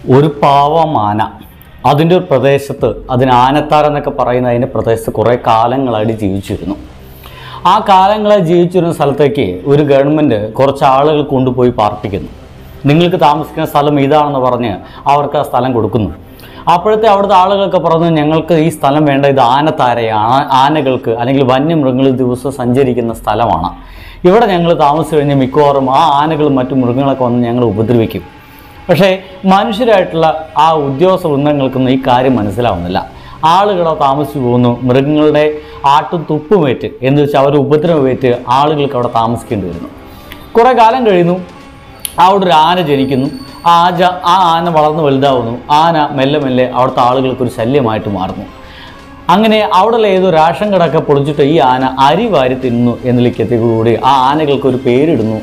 ഒരു പാവം ആന അതിൻ്റെ ഒരു പ്രദേശത്ത് അതിന് ആനത്താർ എന്നൊക്കെ പറയുന്ന അതിൻ്റെ പ്രദേശത്ത് കുറേ കാലങ്ങളായിട്ട് ജീവിച്ചിരുന്നു ആ കാലങ്ങളെ ജീവിച്ചിരുന്ന സ്ഥലത്തേക്ക് ഒരു ഗവൺമെൻറ് കുറച്ച് ആളുകൾ കൊണ്ടുപോയി പാർപ്പിക്കുന്നു നിങ്ങൾക്ക് താമസിക്കുന്ന സ്ഥലം ഇതാണെന്ന് പറഞ്ഞ് അവർക്ക് ആ സ്ഥലം കൊടുക്കുന്നു അപ്പോഴത്തെ അവിടുത്തെ ആളുകളൊക്കെ പറഞ്ഞു ഞങ്ങൾക്ക് ഈ സ്ഥലം വേണ്ട ഇത് ആനത്താരയാണ് ആനകൾക്ക് അല്ലെങ്കിൽ വന്യമൃഗങ്ങൾ ദിവസം സഞ്ചരിക്കുന്ന സ്ഥലമാണ് ഇവിടെ ഞങ്ങൾ താമസിച്ചു കഴിഞ്ഞാൽ മിക്കവാറും ആ ആനകളും മറ്റു മൃഗങ്ങളൊക്കെ വന്ന് ഞങ്ങൾ ഉപദ്രവിക്കും പക്ഷേ മനുഷ്യരായിട്ടുള്ള ആ ഉദ്യോഗസ്ഥ വൃന്ദങ്ങൾക്കൊന്നും ഈ കാര്യം മനസ്സിലാവുന്നില്ല ആളുകളോ താമസിച്ചു പോകുന്നു മൃഗങ്ങളുടെ ആട്ടും തുപ്പുമേറ്റ് എന്ന് വെച്ചാൽ അവർ ഉപദ്രവമേറ്റ് ആളുകൾക്ക് അവിടെ താമസിക്കേണ്ടി വരുന്നു കുറേ കാലം കഴിയുന്നു അവിടെ ഒരു ആന ജനിക്കുന്നു ആ ആജ ആ ആന വളർന്ന് വലുതാവുന്നു ആന മെല്ലെ മെല്ലെ അവിടുത്തെ ആളുകൾക്ക് ഒരു ശല്യമായിട്ട് മാറുന്നു അങ്ങനെ അവിടെയുള്ള ഏതോ റേഷൻ കടയൊക്കെ പൊളിച്ചിട്ട് ഈ ആന അരി വാരി തിന്നുന്നു എന്നതിലേക്കെത്തിയതോടുകൂടി ആ ആനകൾക്ക് ഒരു പേരിടുന്നു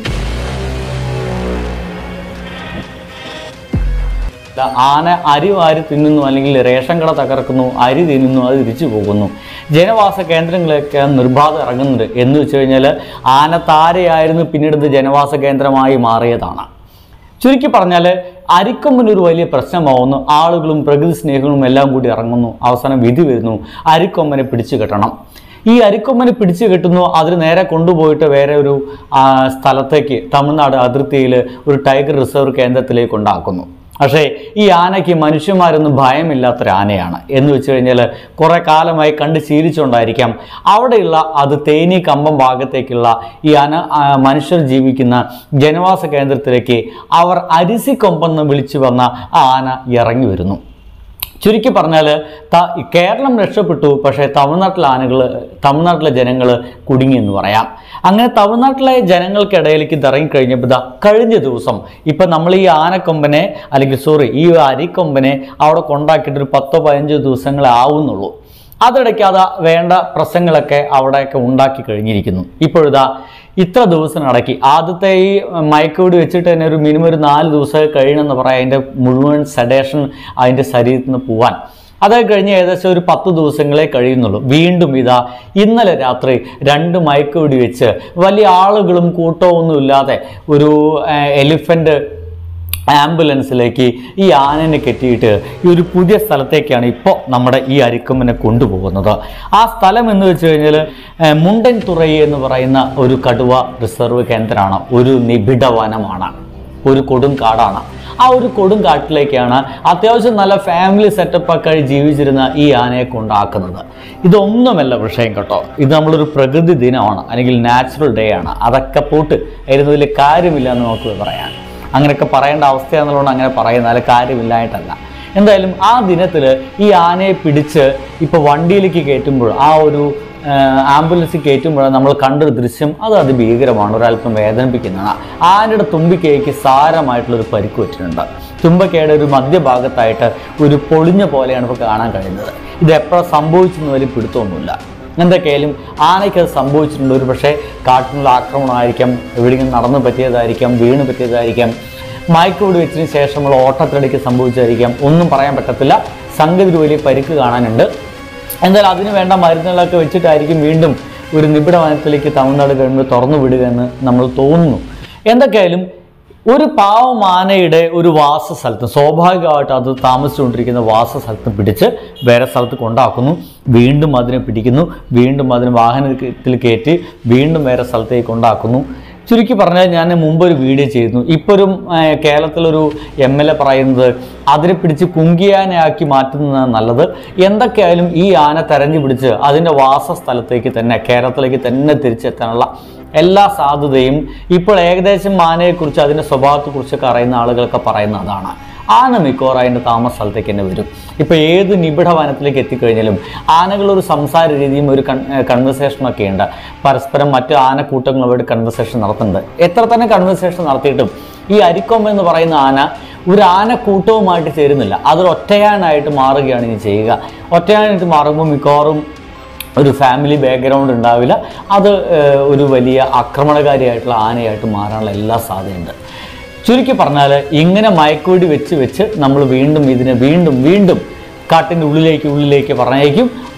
ആന അരി വാരി തിന്നുന്നു അല്ലെങ്കിൽ റേഷൻ കട തകർക്കുന്നു അരി തിന്നുന്നു അത് തിരിച്ചു പോകുന്നു ജനവാസ കേന്ദ്രങ്ങളൊക്കെ നിർബാധം ഇറങ്ങുന്നുണ്ട് എന്ന് വെച്ച് കഴിഞ്ഞാൽ ആന താരയായിരുന്നു പിന്നീട് ഇത് ജനവാസ കേന്ദ്രമായി മാറിയതാണ് ചുരുക്കി പറഞ്ഞാൽ അരിക്കൊമ്പന് ഒരു വലിയ പ്രശ്നമാവുന്നു ആളുകളും പ്രകൃതി സ്നേഹികളും എല്ലാം കൂടി ഇറങ്ങുന്നു അവസാനം വിധി വരുന്നു അരിക്കൊമ്പനെ പിടിച്ചു കെട്ടണം ഈ അരിക്കൊമ്പനെ പിടിച്ചു കെട്ടുന്നു അതിന് നേരെ കൊണ്ടുപോയിട്ട് വേറെ ഒരു ആ, സ്ഥലത്തേക്ക് തമിഴ്നാട് അതിർത്തിയിൽ ഒരു ടൈഗർ റിസർവ് കേന്ദ്രത്തിലേക്ക് കൊണ്ടാക്കുന്നു പക്ഷേ ഈ ആനയ്ക്ക് മനുഷ്യന്മാരൊന്നും ഭയമില്ലാത്തൊരു ആനയാണ് എന്ന് വെച്ച് കഴിഞ്ഞാൽ കുറേ കാലമായി കണ്ട് ശീലിച്ചുകൊണ്ടായിരിക്കാം അവിടെയുള്ള അത് തേനി കമ്പം ഭാഗത്തേക്കുള്ള ഈ ആന ആ, മനുഷ്യർ ജീവിക്കുന്ന ജനവാസ കേന്ദ്രത്തിലേക്ക് അവർ അരിസിക്കൊമ്പെന്ന് വിളിച്ചു വന്ന ആ ആന ഇറങ്ങി വരുന്നു ചുരുക്കി പറഞ്ഞാൽ ത കേരളം രക്ഷപ്പെട്ടു പക്ഷേ തമിഴ്നാട്ടിലെ ആനകൾ തമിഴ്നാട്ടിലെ ജനങ്ങൾ കുടുങ്ങി എന്ന് പറയാം അങ്ങനെ തമിഴ്നാട്ടിലെ ജനങ്ങൾക്കിടയിലേക്ക് ഇത് ഇറങ്ങിക്കഴിഞ്ഞപ്പോൾ ഇതാ കഴിഞ്ഞ ദിവസം ഇപ്പം നമ്മൾ ഈ ആനക്കൊമ്പനെ അല്ലെങ്കിൽ സോറി ഈ അരിക്കൊമ്പനെ അവിടെ കൊണ്ടാക്കിയിട്ട് ഒരു പത്തോ പതിനഞ്ചോ ദിവസങ്ങളെ ആവുന്നുള്ളൂ അതിടയ്ക്ക് അത് വേണ്ട പ്രശ്നങ്ങളൊക്കെ അവിടെയൊക്കെ ഉണ്ടാക്കി കഴിഞ്ഞിരിക്കുന്നു ഇപ്പോഴിതാ ഇത്ര ദിവസം അടക്കി ആദ്യത്തെ ഈ മയക്കുവെടി വെച്ചിട്ട് തന്നെ ഒരു മിനിമം ഒരു നാല് ദിവസം കഴിയണമെന്ന് പറയാം അതിൻ്റെ മുഴുവൻ സഡേഷൻ അതിൻ്റെ ശരീരത്തിൽ നിന്ന് പോവാൻ അത് കഴിഞ്ഞ് ഏകദേശം ഒരു പത്ത് ദിവസങ്ങളെ കഴിയുന്നുള്ളൂ വീണ്ടും ഇതാ ഇന്നലെ രാത്രി രണ്ട് മയക്കുവെടി വെച്ച് വലിയ ആളുകളും കൂട്ടവും ഒന്നും ഇല്ലാതെ ഒരു എലിഫൻ്റ് ആംബുലൻസിലേക്ക് ഈ ആനനെ കെട്ടിയിട്ട് ഈ ഒരു പുതിയ സ്ഥലത്തേക്കാണ് ഇപ്പോൾ നമ്മുടെ ഈ അരിക്കൊമ്പനെ കൊണ്ടുപോകുന്നത് ആ സ്ഥലം എന്ന് വെച്ച് കഴിഞ്ഞാൽ ഏഹ്, മുണ്ടൻ തുറൈ എന്ന് പറയുന്ന ഒരു കടുവ റിസർവ് കേന്ദ്രമാണ് ഒരു നിബിഡ വനമാണ് ഒരു കൊടും കാടാണ് ആ ഒരു കൊടും കാട്ടിലേക്കാണ് അത്യാവശ്യം നല്ല ഫാമിലി സെറ്റപ്പൊക്കെ ജീവിച്ചിരുന്ന ഈ ആനയെ കൊണ്ടാക്കുന്നത് ഇതൊന്നുമല്ല വിഷയം കേട്ടോ ഇത് നമ്മളൊരു പ്രകൃതി ദിനമാണ് അല്ലെങ്കിൽ നാച്ചുറൽ ഡേ ആണ് അതൊക്കെ പോട്ട് അതിന് വലിയ കാര്യമില്ല എന്ന് നമുക്ക് പറയാം അങ്ങനെയൊക്കെ പറയേണ്ട അവസ്ഥയാണെന്നുള്ളത് അങ്ങനെ പറയുന്നത് അതിൽ കാര്യമില്ലായിട്ടല്ല എന്തായാലും ആ ദിനത്തിൽ ഈ ആനയെ പിടിച്ച് ഇപ്പോൾ വണ്ടിയിലേക്ക് കയറ്റുമ്പോൾ ആ ഒരു ആംബുലൻസിൽ കയറ്റുമ്പോൾ നമ്മൾ കണ്ടൊരു ദൃശ്യം അത് അതിഭീകരമാണ് ഒരല്പം വേദനിപ്പിക്കുന്നതാണ് ആനയുടെ തുമ്പിക്കൈക്ക് സാരമായിട്ടുള്ളൊരു പരിക്ക് പറ്റിയിട്ടുണ്ട് തുമ്പക്കയുടെ ഒരു മധ്യഭാഗത്തായിട്ട് ഒരു പൊളിഞ്ഞ പോലെയാണ് ഇപ്പോൾ കാണാൻ കഴിയുന്നത് ഇത് എപ്പോഴാണ് സംഭവിച്ചെന്ന് വലിയ പിടുത്തമൊന്നുമില്ല എന്തൊക്കെയായാലും ആനയ്ക്ക് അത് സംഭവിച്ചിട്ടുണ്ട് ഒരു പക്ഷേ കാട്ടിനുള്ള ആക്രമണമായിരിക്കാം എവിടെയെങ്കിലും നടന്നു പറ്റിയതായിരിക്കാം വീണ് പറ്റിയതായിരിക്കാം മയക്കുവെടി വെച്ചതിന് ശേഷമുള്ള ഓട്ടത്തിനിടയ്ക്ക് സംഭവിച്ചതായിരിക്കാം ഒന്നും പറയാൻ പറ്റത്തില്ല സംഗതി ഒരു വലിയ പരിക്ക് കാണാനുണ്ട് എന്തായാലും അതിന് വേണ്ട മരുന്നുകളൊക്കെ വെച്ചിട്ടായിരിക്കും വീണ്ടും ഒരു നിബിഡ വനത്തിലേക്ക് തമിഴ്നാട് ഗവൺമെൻറ് തുറന്നു വിടുക എന്ന് നമ്മൾ തോന്നുന്നു എന്തൊക്കെയായാലും ഒരു പാവം ആനയുടെ ഒരു വാസസ്ഥലത്ത് സ്വാഭാവികമായിട്ട് അത് താമസിച്ചുകൊണ്ടിരിക്കുന്ന വാസസ്ഥലത്ത് പിടിച്ച് വേറെ സ്ഥലത്ത് കൊണ്ടാക്കുന്നു വീണ്ടും അതിനെ പിടിക്കുന്നു വീണ്ടും അതിനെ വാഹനത്തിൽ കയറ്റി വീണ്ടും വേറെ സ്ഥലത്തേക്ക് കൊണ്ടാക്കുന്നു ചുരുക്കി പറഞ്ഞാൽ ഞാൻ മുമ്പ് ഒരു വീഡിയോ ചെയ്തിരുന്നു ഇപ്പോൾ ഒരു ഏഹ്, കേരളത്തിലൊരു എം എൽ എ പറയുന്നത് അതിനെ പിടിച്ച് കുങ്കിയാനയാക്കി മാറ്റുന്നതാണ് നല്ലത് എന്തൊക്കെയായാലും ഈ ആന തെരഞ്ഞു പിടിച്ച് അതിൻ്റെ വാസസ്ഥലത്തേക്ക് തന്നെ കേരളത്തിലേക്ക് തന്നെ തിരിച്ചെത്താനുള്ള എല്ലാ സാധ്യതയും ഇപ്പോൾ ഏകദേശം ആനയെക്കുറിച്ച് അതിൻ്റെ സ്വഭാവത്തെക്കുറിച്ചൊക്കെ അറിയുന്ന ആളുകളൊക്കെ പറയുന്ന അതാണ് ആന മിക്കവാറും അതിൻ്റെ താമസ സ്ഥലത്തേക്ക് തന്നെ വരും ഇപ്പോൾ ഏത് നിബിഡ വനത്തിലേക്ക് എത്തിക്കഴിഞ്ഞാലും ആനകളൊരു സംസാര രീതിയും ഒരു കൺ കൺവെർസേഷനൊക്കെ ഉണ്ട് പരസ്പരം മറ്റു ആനക്കൂട്ടങ്ങളുമായിട്ട് കൺവെർസേഷൻ നടത്തുന്നുണ്ട് എത്ര തന്നെ കൺവെർസേഷൻ നടത്തിയിട്ടും ഈ അരിക്കൊമ്പ് എന്ന് പറയുന്ന ആന ഒരു ആനക്കൂട്ടവുമായിട്ട് ചേരുന്നില്ല അതൊരു ഒറ്റയാനായിട്ട് മാറുകയാണ് ഇനി ചെയ്യുക ഒറ്റയാനായിട്ട് മാറുമ്പോൾ മിക്കവാറും ഒരു ഫാമിലി ബാക്ക്ഗ്രൗണ്ട് ഉണ്ടാവില്ല അത് ഏഹ്, ഒരു വലിയ ആക്രമണകാരിയായിട്ടുള്ള ആനയായിട്ട് മാറാനുള്ള എല്ലാ സാധ്യതയുണ്ട് ചുരുക്കി പറഞ്ഞാൽ ഇങ്ങനെ മയക്കുവെടി വെച്ച് വെച്ച് നമ്മൾ വീണ്ടും ഇതിനെ വീണ്ടും വീണ്ടും കാട്ടിൻ്റെ ഉള്ളിലേക്ക് ഉള്ളിലേക്ക് പറഞ്ഞേക്കും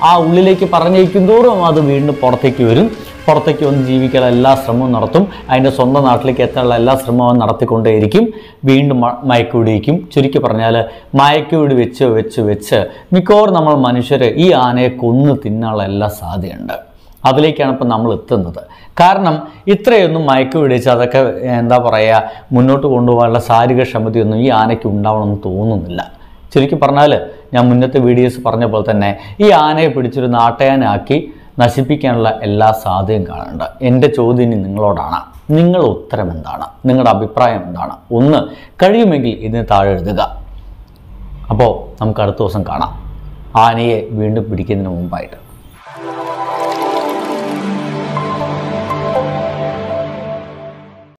ആ ഉള്ളിലേക്ക് പറഞ്ഞയക്കും തോറും അത് വീണ്ടും പുറത്തേക്ക് വരും പുറത്തേക്ക് വന്ന് ജീവിക്കാനുള്ള എല്ലാ ശ്രമവും നടത്തും അതിൻ്റെ സ്വന്തം നാട്ടിലേക്ക് എത്താനുള്ള എല്ലാ ശ്രമവും നടത്തിക്കൊണ്ടേയിരിക്കും വീണ്ടും മ- മയക്കുപിടിക്കും ചുരുക്കി പറഞ്ഞാൽ മയക്കുപിടി വെച്ച് വെച്ച് വെച്ച് മിക്കവാറും നമ്മൾ മനുഷ്യർ ഈ ആനയെ കൊന്ന് തിന്നാനുള്ള എല്ലാ സാധ്യതയുണ്ട് അതിലേക്കാണ് ഇപ്പം നമ്മൾ എത്തുന്നത് കാരണം ഇത്രയൊന്നും മയക്ക് പിടിച്ച് അതൊക്കെ എന്താ പറയുക മുന്നോട്ട് കൊണ്ടുപോകാനുള്ള ശാരീരിക ക്ഷമതയൊന്നും ഈ ആനയ്ക്ക് ഉണ്ടാവണമെന്ന് തോന്നുന്നില്ല ചുരുക്കി പറഞ്ഞാൽ ഞാൻ മുന്നത്തെ വീഡിയോസ് പറഞ്ഞ പോലെ തന്നെ ഈ ആനയെ പിടിച്ചൊരു നാട്ടയാനാക്കി നശിപ്പിക്കാനുള്ള എല്ലാ സാധ്യതയും കാണുന്നുണ്ട് എൻ്റെ ചോദ്യം ഇനി നിങ്ങളോടാണ് നിങ്ങളുടെ ഉത്തരം എന്താണ് നിങ്ങളുടെ അഭിപ്രായം എന്താണ് ഒന്ന് കഴിയുമെങ്കിൽ ഇതിന് താഴെ എഴുതുക അപ്പോൾ നമുക്ക് അടുത്ത ദിവസം കാണാം ആനയെ വീണ്ടും പിടിക്കുന്നതിന് മുമ്പായിട്ട്